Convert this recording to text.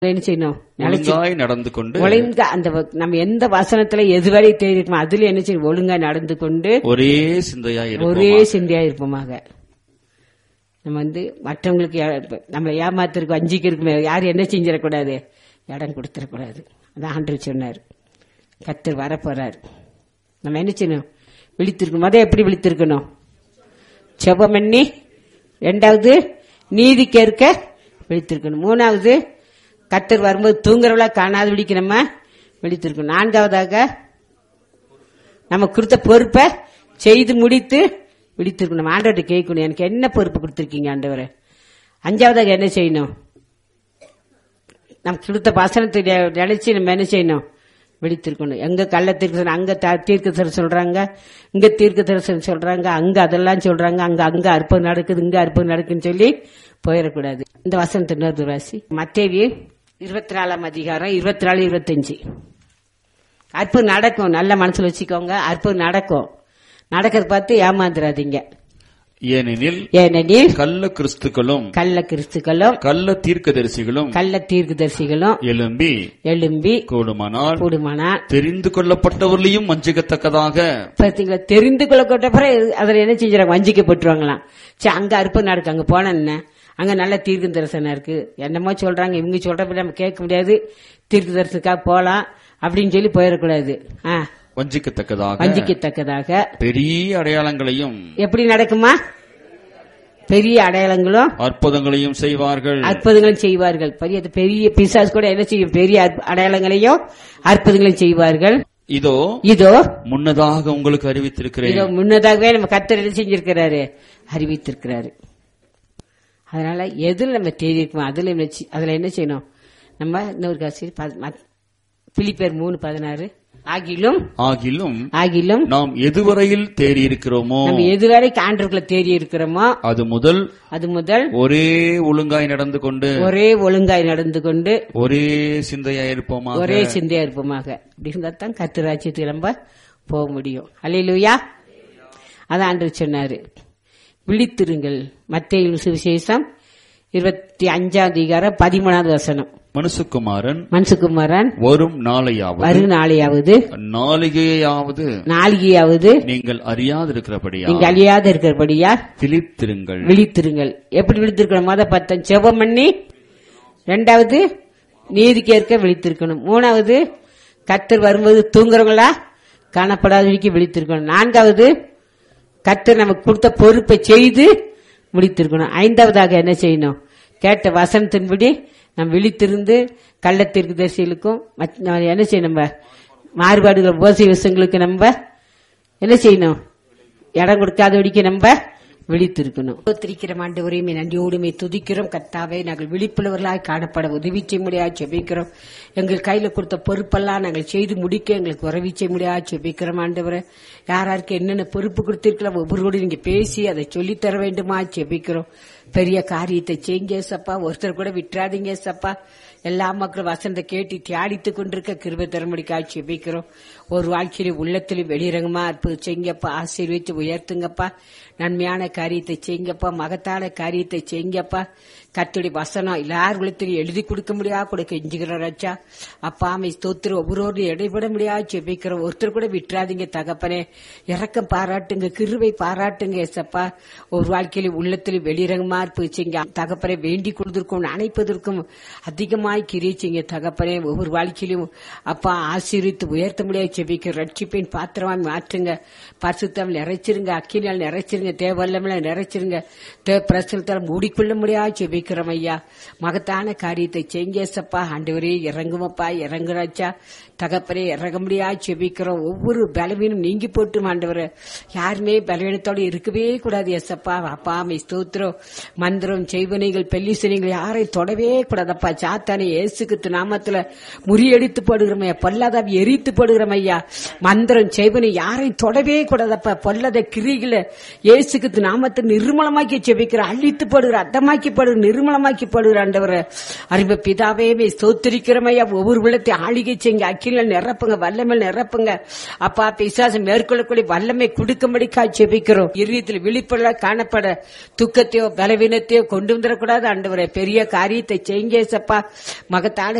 என்ன செய்யணும் நிலைச்சு ஒழுங்காய் நடந்து கொண்டு ஒழுங்கா அந்த வ- நம்ம எந்த வசனத்துல எதுவரை தெரியுமோ அதுல என்ன செய்யணும் ஒழுங்கா நடந்து கொண்டு ஒரே சிந்தையா ஒரே இருப்போம் சிந்தையா இருப்போமாக நம்ம வந்து மற்றவங்களுக்கு ஏ- நம்மளை ஏமாத்திருக்கோம் அஞ்சிக்கு இருக்குமே யாரும் என்ன செஞ்சிடக்கூடாது இடம் கொடுத்துடக்கூடாது அதான் ஆண்டவர் சொன்னார் கத்தர் வரப்போறார் நம்ம என்ன செய்யணும் விழித்திருக்கணும் முத எப்படி விழித்திருக்கணும் செபம் பண்ணி ரெண்டாவது நீதி கேட்க விழித்திருக்கணும் மூணாவது கத்தர் வரும்போது தூங்குறவளா காணாது விழிக்க நம்ம விழித்திருக்கணும் நான்காவதாக நம்ம கொடுத்த பொறுப்பை செய்து முடித்து விழித்திருக்கணும் நம்ம ஆண்டவர்கிட்ட கேட்கணும் எனக்கு என்ன பொறுப்பு கொடுத்துருக்கீங்க ஆண்டவரே அஞ்சாவதாக என்ன செய்யணும் நம்ம கொடுத்த வசனத்தை நெ- நினைச்சு நம்ம என்ன செய்யணும் விழித்திருக்கணும் எங்க கள்ள தீர்க்க அங்க த- தீர்க்கதரிசி சொல்றாங்க இங்க தீர்க்கதரிசனம் சொல்றாங்க அங்க அதெல்லாம் சொல்றாங்க அங்க அங்க அற்புதம் நடக்குது இங்க அற்புதம் நடக்குன்னு சொல்லி போயிடக்கூடாது இந்த வசனத்தை இன்னொரு ராசி மத்தேவி இருபத்தி நாலாம் அதிகாரம் இருபத்தி நாலு இருபத்தஞ்சு அற்புதம் நடக்கும் நல்ல மனசுல வச்சுக்கோங்க அற்புதம் நடக்கும் நடக்கிறத பார்த்து ஏமாந்துடாதீங்க ஏனெனில் ஏனெனில் கள்ள கிறிஸ்துக்களும் கள்ள கிறிஸ்துக்களும் கள்ள தீர்க்கதரிசிகளும் கள்ள தீர்க்கதரிசிகளும் எழும்பி எழும்பி கூடுமானால் கூடுமானால் தெரிந்து கொள்ளப்பட்டவர்களையும் வஞ்சிக்கத்தக்கதாக பார்த்தீங்களா தெரிந்து கொள்ளப்பட்ட பிறகு அதில் என்ன செஞ்சுறாங்க வஞ்சிக்கப்பட்டுருவாங்களாம் சரி அங்க அற்புதம் நடக்கு அங்க போன என்ன அங்க நல்ல தீர்க்க தரிசனம் இருக்கு என்னமோ சொல்றாங்க இவங்க சொல்றப்ப நம்ம கேட்க முடியாது தீர்க்க தரிசனத்துக்காக போலாம் அப்படின்னு சொல்லி போயிடக்கூடாது ஆ வஞ்சிக்கத்தக்கதாக வஞ்சிக்கத்தக்கதாக பெரிய அடையாளங்களையும் எப்படி நடக்குமா பெரிய அடையாளங்களும் அற்புதங்களையும் செய்வார்கள் அற்புதங்களும் செய்வார்கள் பெரிய பெரிய பிசாஸ் கூட என்ன செய்யும் பெரிய அற்ப- அடையாளங்களையும் அற்புதங்களையும் செய்வார்கள் இதோ இதோ முன்னதாக உங்களுக்கு அறிவித்திருக்கிறேன் இதோ முன்னதாகவே நம்ம கத்தர் என்ன செஞ்சிருக்கிறாரு அறிவித்திருக்கிறாரு அதனால எதுல நம்ம தேடி இருக்கோம் அதுல என்ன செய்- அதுல என்ன செய்யணும் நம்ம இன்னொரு காசி பிலிப்பேர் மூணு பதினாறு ஆகிலும் ஆகிலும் ஆகிலும் நாம் எதுவரையில் தேறி இருக்கிறோமோ நம்ம எதுவரை ஆண்டவர்களை தேடி இருக்கிறோமோ அது முதல் அது முதல் ஒரே ஒழுங்காய் நடந்து கொண்டு ஒரே ஒழுங்காய் நடந்து கொண்டு ஒரே சிந்தையா இருப்போமா ஒரே சிந்தையா இருப்போமாக அப்படி இருந்தா தான் கத்து ராஜ்யத்துக்கு நம்ம போக முடியும் அல்லையிலுயா அதான் ஆண்டு சொன்னாரு விழித்திருங்கள் மத்திய சுவிசேஷம் இருபத்தி அஞ்சாம் அதிகாரம் பதிமூணாவது வசனம் மனுசுக்குமாரன் மன்சுகுமாரன் வரும் நாளையாவது வரு நாளையாவது நாளிகையாவது நாளிகையாவது நீங்கள் அறியாதிருக்கிறபடியா நீங்க அழியாத இருக்கிறபடியா பிலித்திருங்கள் விழித்திருங்கள் எப்படி விழித்திருக்கணும் மொத பத்தம் செபம் பண்ணி ரெண்டாவது நீதி கேட்க விழித்திருக்கணும் மூணாவது கத்தர் வரும்போது தூங்குறவங்களா காணப்படாதவரைக்கு விழித்திருக்கணும் நான்காவது கத்தர் நமக்கு கொடுத்த பொறுப்பை செய்து முடித்திருக்கணும் ஐந்தாவதாக என்ன செய்யணும் கேட்ட வசனத்தின்படி நம்ம விழித்திருந்து கள்ளத்திற்கு தரிசிகளுக்கும் மற்ற- நம்ம என்ன செய்யணும் நம்ம மாறுபாடுகள் உபோச விஷயங்களுக்கு நம்ம என்ன செய்யணும் இடம் கொடுக்காதபடிக்கு நம்ம விழித்திருக்கணும் ஸ்தோத்திரிக்கிறோம் ஆண்டவரையும் நன்றியோடுமே துதிக்கிறோம் கத்தாவே நாங்கள் விழிப்புள்ளவர்களாய் காணப்பட உதவி செய்ய முடியாது செபிக்கிறோம் எங்கள் கையில கொடுத்த பொறுப்பெல்லாம் நாங்கள் செய்து முடிக்க எங்களுக்கு உதவி செய்ய முடியாது செபிக்கிறோம் ஆண்டவரை யாராருக்கு என்னென்ன பொறுப்பு கொடுத்திருக்கலாம் ஒவ்வொருவரோடு நீங்க பேசி அதை சொல்லித் தர வேண்டுமா செபிக்கிறோம் பெரிய காரியத்தை செய்யுங்க சப்பா ஒருத்தர் கூட விட்டுறாதீங்க சப்பா எல்லா மக்களும் வசந்த கேட்டு தியாடித்து கொண்டிருக்க கிருபை தரமுடிக்காய் செபிக்கிறோம் ஒரு வாழ்க்கையில உள்ளத்திலும் வெளிரங்கமா அற்புதம் செய்யுங்கப்பா ஆசீர்வதித்து உயர்த்துங்கப்பா நன்மையான காரியத்தை செய்யுங்கப்பா மகத்தான காரியத்தை செய்யுங்கப்பா கத்துடைய வசனம் எல்லார் உள்ளத்திலும் எழுதி கொடுக்க முடியா கொடுக்க எஞ்சுகிறோம் ராஜா அப்பா அமை ஸ்தோத்திரம் ஒவ்வொரு இடைபட முடியாது செபிக்கிறோம் ஒருத்தர் கூட விட்டுறாதீங்க தகப்பனே இறக்கம் பாராட்டுங்க கிருவை பாராட்டுங்க ஏசப்பா ஒரு வாழ்க்கையில உள்ளத்திலும் வெளிரங்கமா இருப்பிச்சிங்க தகப்பனை வேண்டிக் கொள்வதற்கும் அணைப்பதற்கும் அதிகமாய் கிரிச்சிங்க தகப்பனே ஒவ்வொரு வாழ்க்கையிலும் அப்பா ஆசீர்வித்து உயர்த்த முடியாது செபிக்க ரட்சிப்பின் பாத்திரமாய் மாற்றுங்க பரிசுத்தம் நிறைச்சிருங்க அக்கினால் நிறைச்சிருங்க தேவல்லமில் நிறைச்சிருங்க தேவ பிரசுத்தால் மூடிக்கொள்ள முடியாது செபிக்கிறோம் ஐயா மகத்தான காரியத்தை செஞ்சேசப்பா ஆண்டவரே இறங்குமப்பா இறங்குறாச்சா தகப்பனே இறங்க முடியாது செபிக்கிறோம் ஒவ்வொரு பலவீனம் நீங்கி போட்டும் ஆண்டவர் யாருமே பலவீனத்தோடு இருக்கவே கூடாது எசப்பா அப்பா மை ஸ்தோத்திரம் மந்திரம் செய்வனைகள் பெல்லிசனைகள் யாரையும் தொடவே கூடாதப்பா சாத்தானே இயேசுக்கு நாமத்துல முறியடித்து போடுகிறோம் பொல்லாதாவி எரித்து போடுகிறோம் ஐயா மந்திரம் செய்வனை யாரையும் தொடவே கூடாதப்பா பொல்லாத கிரிகளை இயேசுக்கு நாமத்தை நிர்மலமாக்கி செபிக்கிற அழித்து போடுகிற அத்தமாக்கி போடுகிற நிர்மலமாக்கி போடுகிற ஆண்டவரை அறிவு பிதாவே மே ஸ்தோத்திரிக்கிறமையா ஒவ்வொரு உள்ளத்தை ஆளிகை செய்யுங்க அக்கில நிரப்புங்க வல்லமை நிரப்புங்க அப்பா பிசாசம் மேற்கொள்ளக்கூடிய வல்லமை கொடுக்கும்படிக்கா ஜெபிக்கிறோம் இறுதியத்தில் விழிப்புள்ள காணப்பட துக்கத்தையோ பலவீனத்தையோ கொண்டு வந்துடக்கூடாது ஆண்டவரை பெரிய காரியத்தை செய்யுங்க ஏசப்பா மகத்தான